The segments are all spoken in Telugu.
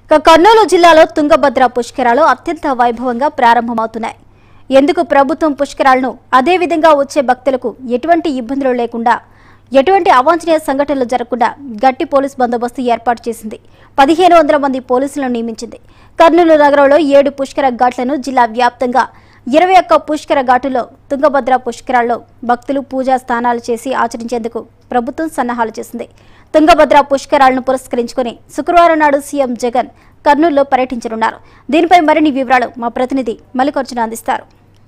ఇక కర్నూలు జిల్లాలో తుంగభద్ర పుష్కరాలు అత్యంత వైభవంగా ప్రారంభమవుతున్నాయి ఎందుకు ప్రభుత్వం పుష్కరాలను అదే విధంగా వచ్చే భక్తులకు ఎటువంటి ఇబ్బందులు లేకుండా ఎటువంటి అవాంఛనీయ సంఘటనలు జరగకుండా గట్టి పోలీస్ బందోబస్తు ఏర్పాటు చేసింది పదిహేను వందల మంది పోలీసులను నియమించింది కర్నూలు నగరంలో ఏడు పుష్కర ఘాట్లను జిల్లా వ్యాప్తంగా ఇరవై ఒక్క పుష్కర ఘాటులో తుంగభద్ర పుష్కరాల్లో భక్తులు పూజా స్నానాలు చేసి ఆచరించేందుకు ప్రభుత్వం సన్నాహాలు చేసింది తుంగభద్ర పుష్కరాలను పురస్కరించుకుని శుక్రవారం నాడు సీఎం జగన్ కర్నూలులో పర్యటించనున్నారు దీనిపై మరిన్ని వివరాలు మా ప్రతినిధి మల్లికార్జున అందిస్తారు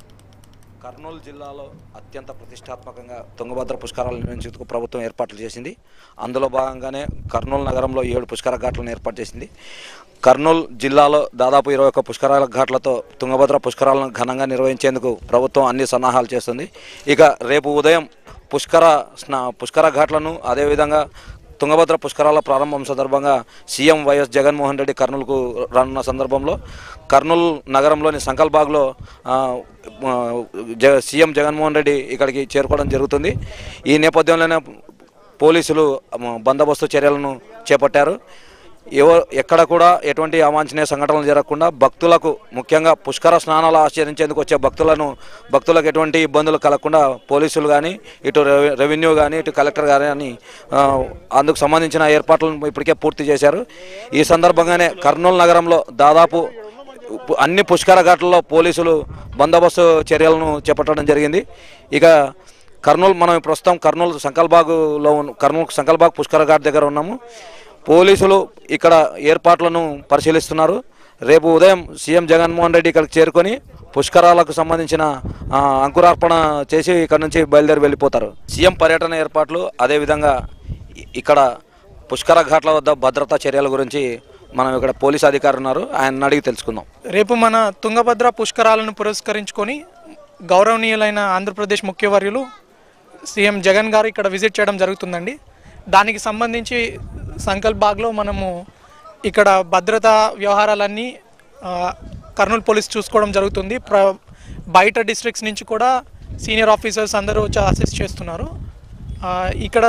కర్నూలు జిల్లాలో అత్యంత ప్రతిష్టాత్మకంగా తుంగభద్ర పుష్కరాలు నిర్వహించేందుకు ప్రభుత్వం ఏర్పాట్లు చేసింది అందులో భాగంగానే కర్నూలు నగరంలో ఏడు పుష్కర ఘాట్లను ఏర్పాటు చేసింది కర్నూలు జిల్లాలో దాదాపు ఇరవై ఒక్క పుష్కరాల ఘాట్లతో తుంగభద్ర పుష్కరాలను ఘనంగా నిర్వహించేందుకు ప్రభుత్వం అన్ని సన్నాహాలు చేస్తుంది ఇక రేపు ఉదయం పుష్కర స్నా పుష్కర ఘాట్లను అదేవిధంగా తుంగభద్ర పుష్కరాల ప్రారంభం సందర్భంగా సీఎం వైఎస్ జగన్మోహన్ రెడ్డి కర్నూలుకు రానున్న సందర్భంలో కర్నూలు నగరంలోని సంకల్బాగ్లో ఆ, ఆ, జ సీఎం జగన్మోహన్ రెడ్డి ఇక్కడికి చేరుకోవడం జరుగుతుంది ఈ నేపథ్యంలోనే పోలీసులు ఆ, బందోబస్తు చర్యలను చేపట్టారు ఎవ ఎక్కడ కూడా ఎటువంటి అవాంఛనీయ సంఘటనలు జరగకుండా భక్తులకు ముఖ్యంగా పుష్కర స్నానాలు ఆచరించేందుకు వచ్చే భక్తులను భక్తులకు ఎటువంటి ఇబ్బందులు కలగకుండా పోలీసులు కానీ ఇటు రెవె- రెవెన్యూ కానీ ఇటు కలెక్టర్ కానీ ఆ, అందుకు సంబంధించిన ఏర్పాట్లను ఇప్పటికే పూర్తి చేశారు ఈ సందర్భంగానే కర్నూలు నగరంలో దాదాపు పు- అన్ని పుష్కర ఘాట్లలో పోలీసులు బందోబస్తు చర్యలను చేపట్టడం జరిగింది ఇక కర్నూలు మనం ప్రస్తుతం కర్నూలు సంకల్బాగులో ఉన్న కర్నూలు సంకల్బాగ్ పుష్కర ఘాట్ దగ్గర ఉన్నాము పోలీసులు ఇక్కడ ఏర్పాట్లను పరిశీలిస్తున్నారు రేపు ఉదయం సీఎం జగన్మోహన్ రెడ్డి ఇక్కడికి చేరుకొని పుష్కరాలకు సంబంధించిన ఆ, అంకురార్పణ చేసి ఇక్కడ నుంచి బయలుదేరి వెళ్ళిపోతారు సీఎం పర్యటన ఏర్పాట్లు అదేవిధంగా ఇ- ఇక్కడ పుష్కర ఘాట్ల వద్ద భద్రతా చర్యల గురించి మనం ఇక్కడ పోలీస్ అధికారి ఉన్నారు ఆయన అడిగి తెలుసుకుందాం రేపు మన తుంగభద్ర పుష్కరాలను పురస్కరించుకొని గౌరవనీయులైన ఆంధ్రప్రదేశ్ ముఖ్యవర్యులు సీఎం జగన్ గారు ఇక్కడ విజిట్ చేయడం జరుగుతుందండి దానికి సంబంధించి సంకల్ప్ బాగ్లో మనము ఇక్కడ భద్రతా వ్యవహారాలన్నీ ఆ, కర్నూలు పోలీస్ చూసుకోవడం జరుగుతుంది ప్ర బయట డిస్ట్రిక్ట్స్ నుంచి కూడా సీనియర్ ఆఫీసర్స్ అందరూ వచ్చి అసిస్ట్ చేస్తున్నారు ఆ, ఇక్కడ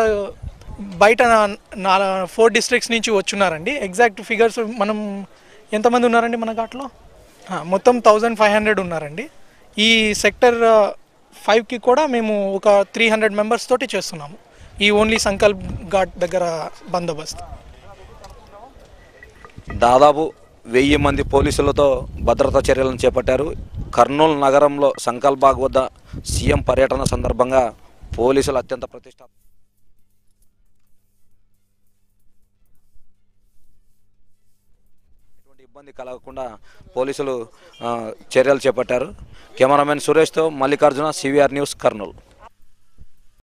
బయట నా ఫోర్ డిస్ట్రిక్ట్స్ నుంచి వచ్చున్నారండి ఎగ్జాక్ట్ ఫిగర్స్ మనం ఎంతమంది ఉన్నారండి మన ఘాట్లో ఆ, మొత్తం థౌజండ్ ఫైవ్ హండ్రెడ్ ఉన్నారండి ఈ సెక్టర్ ఫైవ్కి కూడా మేము ఒక త్రీ హండ్రెడ్ మెంబర్స్ తోటి చేస్తున్నాము ఈ ఓన్లీ సంకల్ప్ ఘాట్ దగ్గర బందోబస్తు దాదాపు వెయ్యి మంది పోలీసులతో భద్రతా చర్యలను చేపట్టారు కర్నూలు నగరంలో సంకల్బాగ్ వద్ద సీఎం పర్యటన సందర్భంగా పోలీసులు అత్యంత ప్రతిష్ట ఎటువంటి ఇబ్బంది కలగకుండా పోలీసులు ఆ, చర్యలు చేపట్టారు కెమెరామెన్ సురేష్తో మల్లికార్జున సివిఆర్ న్యూస్ కర్నూలు